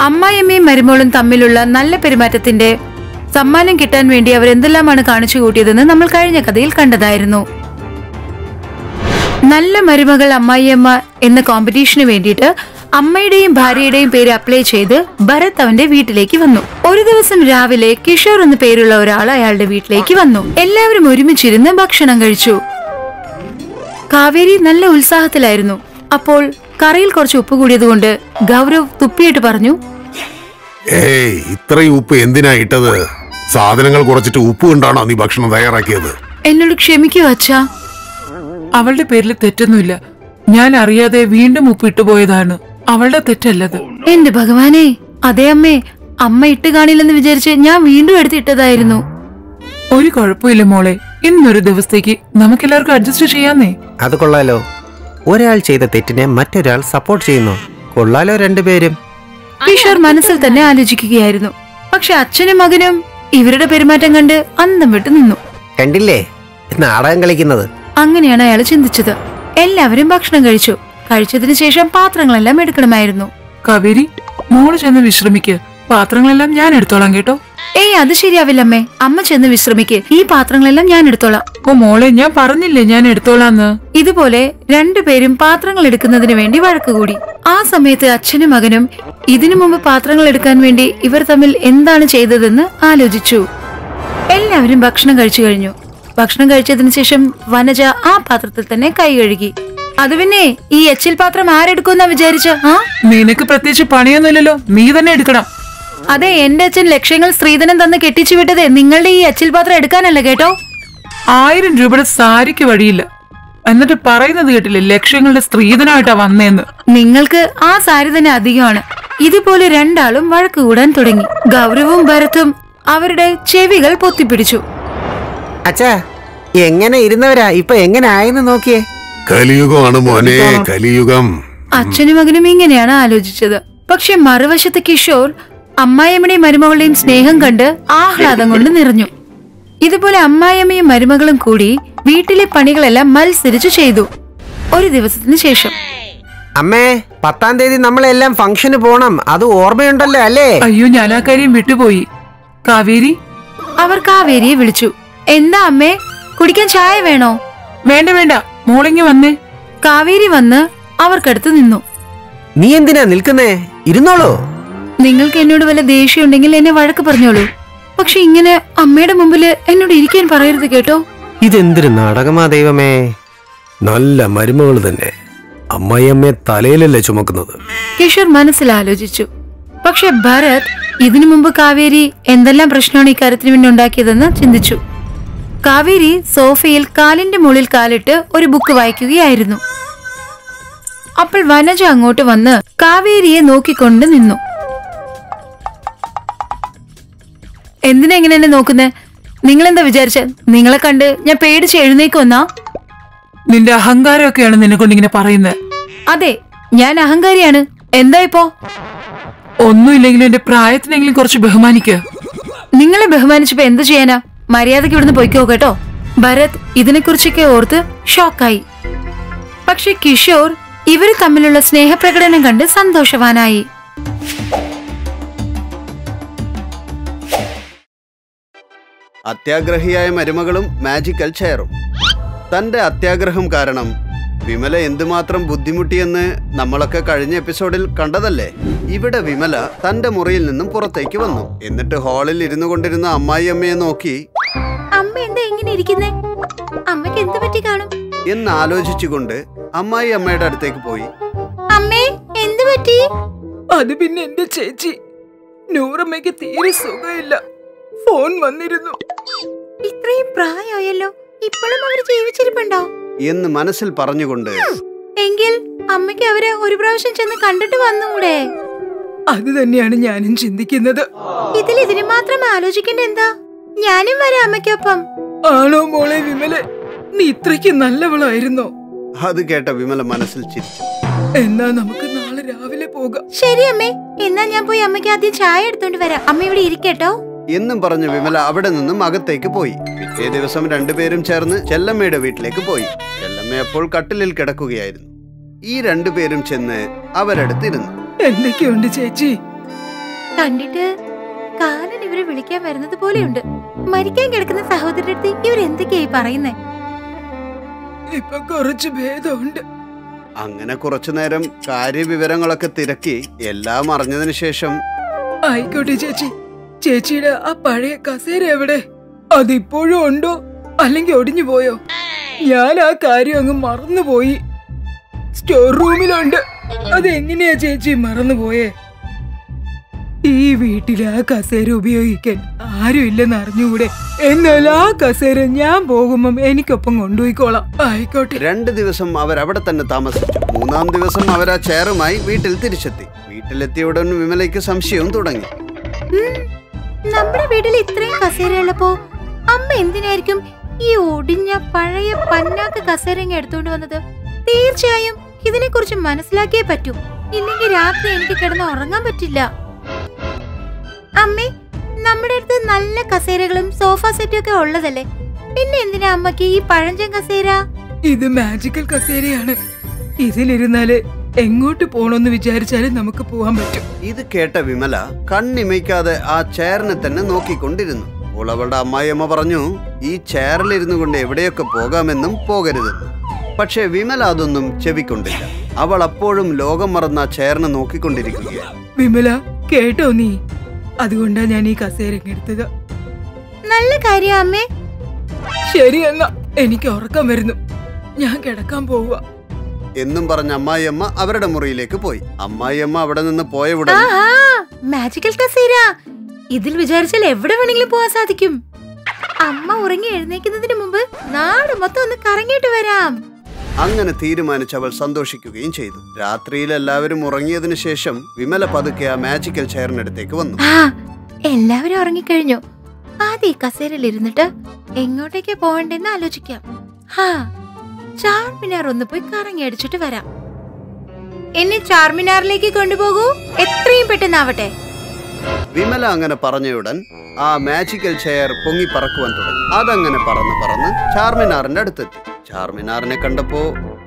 അമ്മായിയമ്മയും മരുമോളും തമ്മിലുള്ള നല്ല പെരുമാറ്റത്തിന്റെ സമ്മാനം കിട്ടാൻ വേണ്ടി അവർ എന്തെല്ലാമാണ് കാണിച്ചു കൂട്ടിയതെന്ന് നമ്മൾ കഴിഞ്ഞ കഥയിൽ കണ്ടതായിരുന്നു നല്ല മരുമകൾ അമ്മായിയമ്മ എന്ന കോമ്പറ്റീഷന് വേണ്ടിയിട്ട് അമ്മയുടെയും ഭാര്യയുടെയും പേര് അപ്ലൈ ചെയ്ത് ഭരത് അവന്റെ വീട്ടിലേക്ക് വന്നു ഒരു ദിവസം രാവിലെ കിഷോർ എന്ന പേരുള്ള ഒരാൾ അയാളുടെ വീട്ടിലേക്ക് വന്നു എല്ലാവരും ഒരുമിച്ചിരുന്ന് ഭക്ഷണം കഴിച്ചു കാവേരി നല്ല ഉത്സാഹത്തിലായിരുന്നു അപ്പോൾ കറിയിൽ കുറച്ച് ഉപ്പ് കൂടിയതുകൊണ്ട് ഗൗരവ് തുപ്പിയിട്ട് പറഞ്ഞു ഏയ് ഇത്രയും ഉപ്പ് എന്തിനാ ഇട്ടത് സാധനങ്ങൾ കുറച്ചിട്ട് ഉപ്പ് കൊണ്ടാണോ നീ ഭക്ഷണം തയ്യാറാക്കിയത് എന്നോട് ക്ഷമിക്കൂ അച്ഛാ അവളുടെ പേരിൽ തെറ്റൊന്നുമില്ല ഞാൻ അറിയാതെ വീണ്ടും ഉപ്പിട്ടു പോയതാണ് അവളുടെ തെറ്റല്ലത് എന്റെ ഭഗവാനെ അതേ അമ്മേ അമ്മ ഇട്ട് കാണില്ലെന്ന് വിചാരിച്ച് ഞാൻ വീണ്ടും എടുത്തിട്ടതായിരുന്നു ഒരു കുഴപ്പമില്ല മോളെ ഇന്നൊരു ദിവസത്തേക്ക് നമുക്കെല്ലാവർക്കും അഡ്ജസ്റ്റ് ചെയ്യാന്നേ അത് കൊള്ളാലോ ഒരാൾ ചെയ്ത തെറ്റിനെ മറ്റൊരാൾ സപ്പോർട്ട് ചെയ്യുന്നു കൊള്ളാലോ രണ്ടുപേരും കിഷോർ മനസ്സിൽ തന്നെ ആലോചിക്കുകയായിരുന്നു പക്ഷെ അച്ഛനും മകനും ഇവരുടെ പെരുമാറ്റം കണ്ട് അന്തം വിട്ടു നിന്നു കണ്ടില്ലേ നാടകം കളിക്കുന്നത് അങ്ങനെയാണ് അയാൾ ചിന്തിച്ചത് എല്ലാവരും ഭക്ഷണം കഴിച്ചു കഴിച്ചതിന് ശേഷം പാത്രങ്ങളെല്ലാം എടുക്കണമായിരുന്നു കാവേരി മോള് ചെന്ന് വിശ്രമിക്ക് പാത്രങ്ങളെല്ലാം ഞാൻ എടുത്തോളാം കേട്ടോ ഏയ് അത് ശരിയാവില്ലമ്മേ അമ്മ ചെന്ന് വിശ്രമിക്ക് ഈ പാത്രങ്ങളെല്ലാം ഞാൻ എടുത്തോളാം ഓ മോളെ ഞാൻ പറഞ്ഞില്ലേ ഞാൻ എടുത്തോളാന്ന് ഇതുപോലെ രണ്ടുപേരും പാത്രങ്ങൾ എടുക്കുന്നതിന് വേണ്ടി വഴക്കുകൂടി ആ സമയത്ത് അച്ഛനും മകനും ഇതിനു മുമ്പ് പാത്രങ്ങൾ എടുക്കാൻ വേണ്ടി ഇവർ തമ്മിൽ എന്താണ് ചെയ്തതെന്ന് ആലോചിച്ചു എല്ലാവരും ഭക്ഷണം കഴിച്ചു കഴിഞ്ഞു ഭക്ഷണം കഴിച്ചതിന് ശേഷം വനജ ആ പാത്രത്തിൽ തന്നെ കൈ കഴുകി അത് പിന്നെ ഈ എച്ചിൽ പാത്രം ആരെടുക്കുമെന്നാ വിചാരിച്ച ആ നിനക്ക് പ്രത്യേകിച്ച് പണിയൊന്നുമില്ലല്ലോ നീ തന്നെ എടുക്കണം അതെ എന്റെ അച്ഛൻ ലക്ഷ്യങ്ങൾ സ്ത്രീധനം തന്ന് കെട്ടിച്ചു വിട്ടത് നിങ്ങളുടെ ഈ എച്ചിൽ പാത്രം എടുക്കാനല്ല കേട്ടോ ആയിരം രൂപയുടെ സാരിക്ക് വഴിയില്ല എന്നിട്ട് പറയുന്നത് കേട്ടില്ലേ ലക്ഷങ്ങളുടെ സ്ത്രീധനമായിട്ടാ വന്നേന്ന് നിങ്ങൾക്ക് ആ സാരി തന്നെ അധികമാണ് ഇതുപോലെ രണ്ടാളും വഴക്ക് കൂടാൻ തുടങ്ങി ഗൗരവും ഭരത്തും അവരുടെ ചെവികൾ പൊത്തിപ്പിടിച്ചു അച്ഛാ എങ്ങനെ ഇരുന്നവരാ ഇപ്പൊ എങ്ങനെ ആയെന്ന് നോക്കിയേ കലിയുഗമാണ് മോനെ കലിയുഗം അച്ഛനും മകനും ഇങ്ങനെയാണ് ആലോചിച്ചത് പക്ഷെ മറുവശത്ത് കിഷോർ അമ്മായിയമ്മയുടെയും മരുമകളുടെയും സ്നേഹം കണ്ട് ആഹ്ലാദം കൊണ്ട് നിറഞ്ഞു ഇതുപോലെ അമ്മായിയമ്മയും മരുമകളും കൂടി വീട്ടിലെ പണികളെല്ലാം മത്സരിച്ചു ചെയ്തു ഒരു ദിവസത്തിന് ശേഷം അമ്മേ പത്താം തീയതി നമ്മളെല്ലാം ഫംഗ്ഷന് പോണം അത് ഓർമ്മയുണ്ടല്ലോ അല്ലേ അയ്യോ ഞാൻ ആ കാര്യം വിട്ടുപോയി കാവേരി അവർ കാവേരിയെ വിളിച്ചു എന്താ അമ്മേ കുടിക്കാൻ ചായ വേണോ വേണ്ട വേണ്ട മോളിങ്ങി വന്നേ കാവേരി വന്ന് അവർക്കടുത്ത് നിന്നു നീ എന്തിനാ നിൽക്കുന്നേ ഇരുന്നോളൂ നിങ്ങൾക്ക് എന്നോട് വല്ല ദേഷ്യമുണ്ടെങ്കിൽ എന്നെ വഴക്ക് പറഞ്ഞോളൂ പക്ഷെ ഇങ്ങനെ അമ്മയുടെ മുമ്പിൽ എന്നോട് ഇരിക്കാൻ പറയരുത് കേട്ടോ ഇതെന്തൊരു നാടകമാ ദൈവമേ നല്ല മരുമകൾ തന്നെ അമ്മയമ്മയെ തലയിലല്ലേ ചുമക്കുന്നത് കിഷോർ മനസ്സിൽ ആലോചിച്ചു പക്ഷെ ഭരത് ഇതിനു മുമ്പ് കാവേരി എന്തെല്ലാം പ്രശ്നമാണ് ഇക്കാര്യത്തിന് വേണ്ടി ഉണ്ടാക്കിയതെന്ന് ചിന്തിച്ചു കാവേരി സോഫയിൽ കാലിന്റെ മുകളിൽ കാലിട്ട് ഒരു ബുക്ക് വായിക്കുകയായിരുന്നു അപ്പോൾ വനജ അങ്ങോട്ട് വന്ന് കാവേരിയെ നോക്കിക്കൊണ്ട് നിന്നു എന്തിനാ ഇങ്ങനെ എന്നെ നോക്കുന്നേ നിങ്ങളെന്താ വിചാരിച്ച നിങ്ങളെ കണ്ട് ഞാൻ പേടിച്ച് എഴുന്നേക്കുമെന്നാ നിന്റെ അഹങ്കാരമൊക്കെയാണ് നിന്നെ കൊണ്ട് ഇങ്ങനെ പറയുന്നത് അതെ ഞാൻ അഹങ്കാരിയാണ് എന്താ ഇപ്പോ ഒന്നുമില്ലെങ്കിലും എന്റെ പ്രായത്തിനെങ്കിലും കുറച്ച് ബഹുമാനിക്കുക നിങ്ങളെ ബഹുമാനിച്ചപ്പോ എന്ത് ചെയ്യാനാ മര്യാദയ്ക്ക് ഇവിടുന്ന് പൊയ്ക്കോ കേട്ടോ ഭരത് ഇതിനെക്കുറിച്ചൊക്കെ ഓർത്ത് ഷോക്കായി പക്ഷെ കിഷോർ ഇവര് തമ്മിലുള്ള സ്നേഹപ്രകടനം കണ്ട് സന്തോഷവാനായി അത്യാഗ്രഹിയായ മരുമകളും മാജിക്കൽ ചെയറും തന്റെ അത്യാഗ്രഹം കാരണം വിമല എന്തുമാത്രം ബുദ്ധിമുട്ടിയെന്ന് നമ്മളൊക്കെ കഴിഞ്ഞ എപ്പിസോഡിൽ കണ്ടതല്ലേ ഇവിടെ വിമല തന്റെ മുറിയിൽ നിന്നും പുറത്തേക്ക് വന്നു എന്നിട്ട് ഹാളിൽ ഇരുന്നു കൊണ്ടിരുന്ന അമ്മായി അമ്മയെ നോക്കി അമ്മ എന്താ എങ്ങനെ ഇരിക്കുന്നേ അമ്മയ്ക്ക് എന്ത് പറ്റി കാണും എന്ന് ആലോചിച്ചുകൊണ്ട് അമ്മായി അമ്മയുടെ അടുത്തേക്ക് പോയി അമ്മേ എന്ത് പറ്റി അത് പിന്നെ എന്റെ ചേച്ചി നൂറമ്മയ്ക്ക് തീരെ സുഖമില്ല ഫോൺ വന്നിരുന്നു ഇത്രയും പ്രായമായല്ലോ ഇപ്പോഴും അവര് ജീവിച്ചിരിപ്പുണ്ടോ എന്ന് മനസ്സിൽ പറഞ്ഞുകൊണ്ട് എങ്കിൽ അമ്മയ്ക്ക് അവരെ ഒരു പ്രാവശ്യം ചെന്ന് കണ്ടിട്ട് വന്നുകൂടെ അത് തന്നെയാണ് ഞാനും ചിന്തിക്കുന്നത് ഇതിൽ ഇതിന് മാത്രം ആലോചിക്കേണ്ട എന്താ ഞാനും വരാം അമ്മയ്ക്കൊപ്പം ആണോ മോളെ വിമലെ നീ ഇത്രയ്ക്ക് നല്ലവളായിരുന്നോ അത് കേട്ട വിമല മനസ്സിൽ ചിരിച്ചു എന്നാ നമുക്ക് നാളെ രാവിലെ പോകാം ശരി അമ്മേ എന്നാ ഞാൻ പോയി അമ്മയ്ക്ക് ആദ്യം ചായ എടുത്തോണ്ട് വരാം അമ്മ ഇവിടെ ഇരിക്കട്ടോ എന്നും പറഞ്ഞ് വിമല അവിടെ നിന്നും അകത്തേക്ക് പോയി പിറ്റേ ദിവസം രണ്ടുപേരും ചേർന്ന് ചെല്ലമ്മയുടെ വീട്ടിലേക്ക് പോയി ചെല്ലമ്മ അപ്പോൾ കട്ടിലിൽ കിടക്കുകയായിരുന്നു ഈ രണ്ടുപേരും ചെന്ന് അവരടുത്തിരുന്നു എന്തൊക്കെയുണ്ട് ചേച്ചി കണ്ടിട്ട് കാലൻ ഇവരെ വിളിക്കാൻ വരുന്നത് പോലെയുണ്ട് മരിക്കാൻ കിടക്കുന്ന സഹോദരന്റെ അടുത്ത് ഇവർ എന്തൊക്കെയായി പറയുന്നേ ഇപ്പൊ കുറച്ച് ഭേദമുണ്ട് അങ്ങനെ കുറച്ചു നേരം കാര്യവിവരങ്ങളൊക്കെ തിരക്കി എല്ലാം അറിഞ്ഞതിന് ശേഷം ആയിക്കോട്ടെ ചേച്ചി ചേച്ചിയുടെ ആ പഴയ കസേര എവിടെ അതിപ്പോഴും ഉണ്ടോ അല്ലെങ്കിൽ ഒടിഞ്ഞു പോയോ ഞാൻ ആ കാര്യം അങ്ങ് മറന്നുപോയി സ്റ്റോർ റൂമിലുണ്ട് അതെങ്ങനെയാ ചേച്ചി മറന്നുപോയേ ഈ വീട്ടിൽ ആ കസേര ഉപയോഗിക്കാൻ ആരും ഇല്ലെന്ന് അറിഞ്ഞുകൂടെ എന്നാൽ ആ കസേര ഞാൻ പോകുമ്പം എനിക്കൊപ്പം കൊണ്ടുപോയിക്കോളാം ആയിക്കോട്ടെ രണ്ട് ദിവസം അവരവിടെ തന്നെ താമസിച്ചു മൂന്നാം ദിവസം അവർ ആ ചെയറുമായി വീട്ടിൽ തിരിച്ചെത്തി വീട്ടിലെത്തിയ ഉടൻ വിമലയ്ക്ക് സംശയവും തുടങ്ങി ഉം, നമ്മുടെ വീട്ടിൽ ഇത്രയും കസേരയുള്ളപ്പോ അമ്മ എന്തിനായിരിക്കും ഈ ഒടിഞ്ഞ പഴയ പന്നാക്ക് കസേര ഇങ്ങ് എടുത്തുകൊണ്ട് വന്നത് തീർച്ചയായും ഇതിനെ കുറിച്ച് മനസ്സിലാക്കിയേ പറ്റൂ ഇല്ലെങ്കിൽ രാത്രി എനിക്ക് കിടന്ന് ഉറങ്ങാൻ പറ്റില്ല അമ്മേ നമ്മുടെ അടുത്ത് നല്ല കസേരകളും സോഫ സെറ്റും ഒക്കെ ഉള്ളതല്ലേ പിന്നെ എന്തിനാ അമ്മക്ക് ഈ പഴഞ്ചൻ കസേര ഇത് മാജിക്കൽ കസേരയാണ് ഇതിലിരുന്നാല് എങ്ങോട്ട് പോണോന്ന് വിചാരിച്ചാലും നമുക്ക് പോവാൻ പറ്റും ഇത് കേട്ട വിമല കണ്ണിമയ്ക്കാതെ ആ ചെയറിനെ തന്നെ നോക്കിക്കൊണ്ടിരുന്നു അപ്പോൾ അവളുടെ അമ്മായിയമ്മ പറഞ്ഞു ഈ ചെയറിലിരുന്നു കൊണ്ട് എവിടെയൊക്കെ പോകാമെന്നും പോകരുതെന്ന് പക്ഷേ വിമല അതൊന്നും ചെവിക്കൊണ്ടില്ല അവൾ അപ്പോഴും ലോകം മറന്ന ആ ചെയറിനെ നോക്കിക്കൊണ്ടിരിക്കുകയാണ് വിമല കേട്ടോ നീ അതുകൊണ്ടാ ഞാൻ ഈ കസേര ഇങ്ങ് എടുത്തത് നല്ല കാര്യം അമ്മേ ശരി എന്നാ എനിക്ക് ഉറക്കം വരുന്നു ഞാൻ കിടക്കാൻ പോവുക എന്നും പറഞ്ഞ അമ്മായിയമ്മ അവരുടെ മുറിയിലേക്ക് പോയി അമ്മായിയമ്മ അവിടെ നിന്ന് പോയ ഉടൻ ആഹാ മാജിക്കൽ കസേര ഇതിൽ വിചാരിച്ചാൽ എവിടെ വേണമെങ്കിലും പോവാൻ സാധിക്കും അമ്മ ഉറങ്ങി എഴുന്നേക്കുന്നതിന് മുമ്പ് നാട് മൊത്തം ഒന്ന് കറങ്ങിയിട്ട് വരാം അങ്ങനെ തീരുമാനിച്ച് അവൾ സന്തോഷിക്കുകയും ചെയ്തു രാത്രിയിൽ എല്ലാവരും ഉറങ്ങിയതിനു ശേഷം വിമല പതുക്കെ ആ മാജിക്കൽ ചെയറിനടുത്തേക്ക് വന്നു ആ എല്ലാവരും ഉറങ്ങിക്കഴിഞ്ഞു ആദ്യം ഈ കസേരയിൽ ഇരുന്നിട്ട് എങ്ങോട്ടേക്കാ പോകണ്ടെന്ന് ആലോചിക്കാം ഹാ ചാർമിനാർ ഒന്ന് പോയി കറങ്ങി അടിച്ചിട്ട് വരാം എന്നെ ചാർമിനാറിലേക്ക് കൊണ്ടുപോകൂ എത്രയും പെട്ടെന്നാവട്ടെ വിമല അങ്ങനെ പറഞ്ഞയുടൻ ആ മാജിക്കൽ ചെയർ പൊങ്ങി പറക്കുവാൻ തുടങ്ങി അതങ്ങനെ പറന്ന് പറന്ന് ചാർമിനാറിന്റെ അടുത്തെത്തി ചാർമിനാറിനെ കണ്ടപ്പോ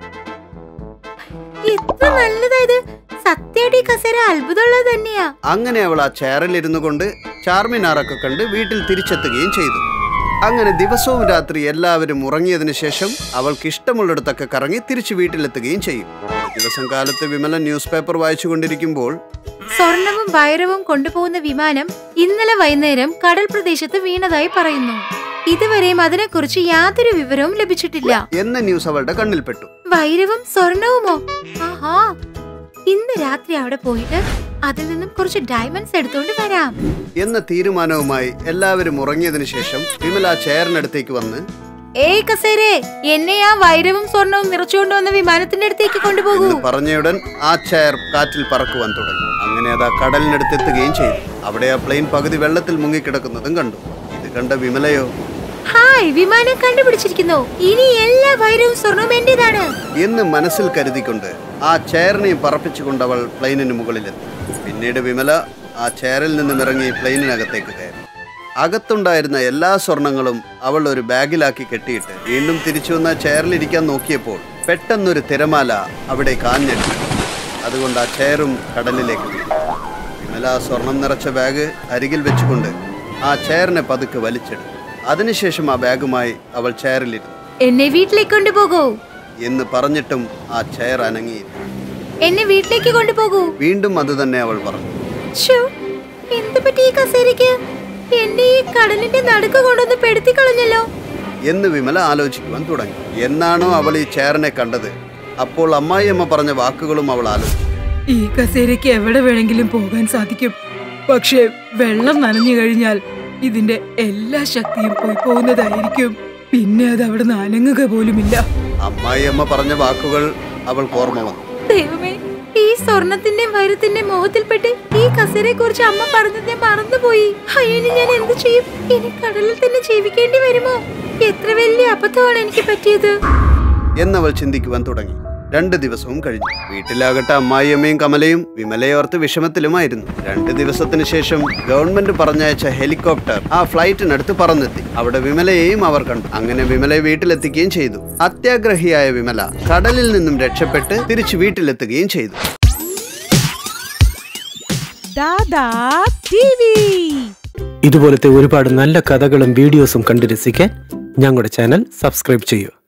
എത്ര നല്ലതായത് സത്യമായിട്ട് ഈ കസേര അത്ഭുതമുള്ളത് തന്നെയാ അങ്ങനെ അവൾ ആ ചെയറിൽ ഇരുന്നു കൊണ്ട് ചാർമിനാറൊക്കെ കണ്ട് വീട്ടിൽ തിരിച്ചെത്തുകയും ചെയ്തു അങ്ങനെ ദിവസവും രാത്രി എല്ലാവരും ഉറങ്ങിയതിനു ശേഷം അവൾക്ക് ഇഷ്ടമുള്ളിടത്തൊക്കെ കറങ്ങി തിരിച്ചു വീട്ടിലെത്തുകയും ചെയ്യും ഒരു ദിവസം കാലത്ത് വിമല ന്യൂസ് പേപ്പർ വായിച്ചുകൊണ്ടിരിക്കുമ്പോൾ സ്വർണവും വൈരവും കൊണ്ടുപോകുന്ന വിമാനം ഇന്നലെ വൈകുന്നേരം കടൽ പ്രദേശത്ത് വീണതായി പറയുന്നു ഇതുവരെയും അതിനെക്കുറിച്ച് യാതൊരു വിവരവും ലഭിച്ചിട്ടില്ല എന്ന ന്യൂസ് അവളുടെ കണ്ണിൽപ്പെട്ടു വൈരവും സ്വർണവുമോ ആഹാ ഇന്ന് രാത്രി അവിടെ പോയിട്ട് അതിൽ നിന്നും കുറച്ച് ഡയമണ്ട്സ് എടുത്തോണ്ട് വരാം എന്ന തീരുമാനവുമായി എല്ലാവരും ഉറങ്ങിയതിനു ശേഷം വിമല ആ ചെയറിനടുത്തേക്ക് വന്ന് ഏയ് കസേരേ എന്നെ ആ വൈരവും സ്വർണവും നിറച്ചുകൊണ്ട് വന്ന വിമാനത്തിന്റെ അടുത്തേക്ക് കൊണ്ടുപോകൂ എന്ന് പറഞ്ഞയുടൻ ആ ചെയർ കാറ്റിൽ പറക്കുവാൻ തുടങ്ങി അങ്ങനെ അത് ആ കടലിനടുത്തെത്തുകയും ചെയ്തു അവിടെ ആ പ്ലെയിൻ പകുതി വെള്ളത്തിൽ മുങ്ങിക്കിടക്കുന്നതും കണ്ടു ഇത് കണ്ട വിമലയോ ഹായ് വിമാനം കണ്ടുപിടിച്ചിരിക്കുന്നു ഇനി എല്ലാ വൈരവും സ്വർണവും എന്റേതാണ് എന്ന് മനസ്സിൽ കരുതിക്കൊണ്ട് ആ ചെയറിനെയും പറപ്പിച്ചുകൊണ്ട് അവൾ പ്ലെയിനിന് മുകളിലെത്തി പിന്നീട് വിമല ആ ചെയറിൽ നിന്നും ഇറങ്ങി പ്ലെയിനിനകത്തേക്ക് കയറി അകത്തുണ്ടായിരുന്ന എല്ലാ സ്വർണങ്ങളും അവൾ ഒരു ബാഗിലാക്കി കെട്ടിയിട്ട് വീണ്ടും തിരിച്ചു വന്ന ചെയറിലിരിക്കാൻ നോക്കിയപ്പോൾ പെട്ടെന്നൊരു തിരമാല അവിടെ കാഞ്ഞടി അതുകൊണ്ട് ആ ചെയറും കടലിലേക്ക് വീണു വിമല ആ സ്വർണം നിറച്ച ബാഗ് അരികിൽ വെച്ചുകൊണ്ട് ആ ചെയറിനെ പതുക്കെ വലിച്ചെടുത്തു അതിനുശേഷം ആ ബാഗുമായി അവൾ ചെയറിലിരുന്നു എന്നെ വീട്ടിലേക്ക് കൊണ്ടുപോകൂ എന്ന് പറഞ്ഞിട്ടും ആ ചെയർ അനങ്ങിയില്ല എന്നെ വീട്ടിലേക്ക് കൊണ്ടുപോകൂ വീണ്ടും അത് തന്നെ അവൾ പറഞ്ഞു ശ്ശോ, എന്ത് പറ്റി ഈ കസേരയ്ക്ക് എന്നെ ഈ കടലിന്റെ നടുക്ക് കൊണ്ടൊന്ന് പെടുത്തി കളഞ്ഞല്ലോ എന്ന് വിമല ആലോചിക്കുവാൻ തുടങ്ങി എന്നാണോ അവൾ ഈ ചെയറിനെ കണ്ടത് അപ്പോൾ അമ്മായിയമ്മ പറഞ്ഞ വാക്കുകളും അവൾ ആലോചിച്ചു ഈ കസേരയ്ക്ക് എവിടെ വേണമെങ്കിലും പോകാൻ സാധിക്കും പക്ഷെ വെള്ളം നനഞ്ഞു കഴിഞ്ഞാൽ ഇതിന്റെ എല്ലാ ശക്തിയും പോയി പോകുന്നതായിരിക്കും പിന്നെ അത് അവിടെ നിന്ന് അനങ്ങുക പോലുമില്ല അമ്മായിയമ്മ പറഞ്ഞ വാക്കുകൾ അവൾക്ക് ഓർമ്മ വന്നു ദൈവമേ ഈ സ്വർണത്തിന്റെ വൈരത്തിന്റെ മോഹത്തിൽപ്പെട്ട് ഈ കസേരയെ കുറിച്ച് അമ്മ പറഞ്ഞത് ഞാൻ മറന്നുപോയി അയ്യോ ഇനി ഞാൻ എന്ത് ചെയ്യും ഇനി കടലിൽ തന്നെ ജീവിക്കേണ്ടി വരുമോ എത്ര വലിയ അബദ്ധമാണ് എനിക്ക് പറ്റിയത് എന്നവൾ ചിന്തിക്കുവാൻ തുടങ്ങി രണ്ട് ദിവസവും കഴിഞ്ഞു വീട്ടിലാകട്ടെ അമ്മായിയമ്മയും കമലയും വിമലയോർത്ത് വിഷമത്തിലുമായിരുന്നു രണ്ട് ദിവസത്തിന് ശേഷം ഗവൺമെന്റ് പറഞ്ഞയച്ച ഹെലികോപ്റ്റർ ആ ഫ്ലൈറ്റിനടുത്ത് പറന്നെത്തി അവിടെ വിമലയെയും അവർ കണ്ടു അങ്ങനെ വിമലയെ വീട്ടിലെത്തിക്കുകയും ചെയ്തു അത്യാഗ്രഹിയായ വിമല കടലിൽ നിന്നും രക്ഷപ്പെട്ട് തിരിച്ചു വീട്ടിലെത്തുകയും ചെയ്തു ദാദാ ടി വി ഇതുപോലത്തെ ഒരുപാട് നല്ല കഥകളും വീഡിയോസും കണ്ടു രസിക്കാൻ ഞങ്ങളുടെ ചാനൽ സബ്സ്ക്രൈബ് ചെയ്യൂ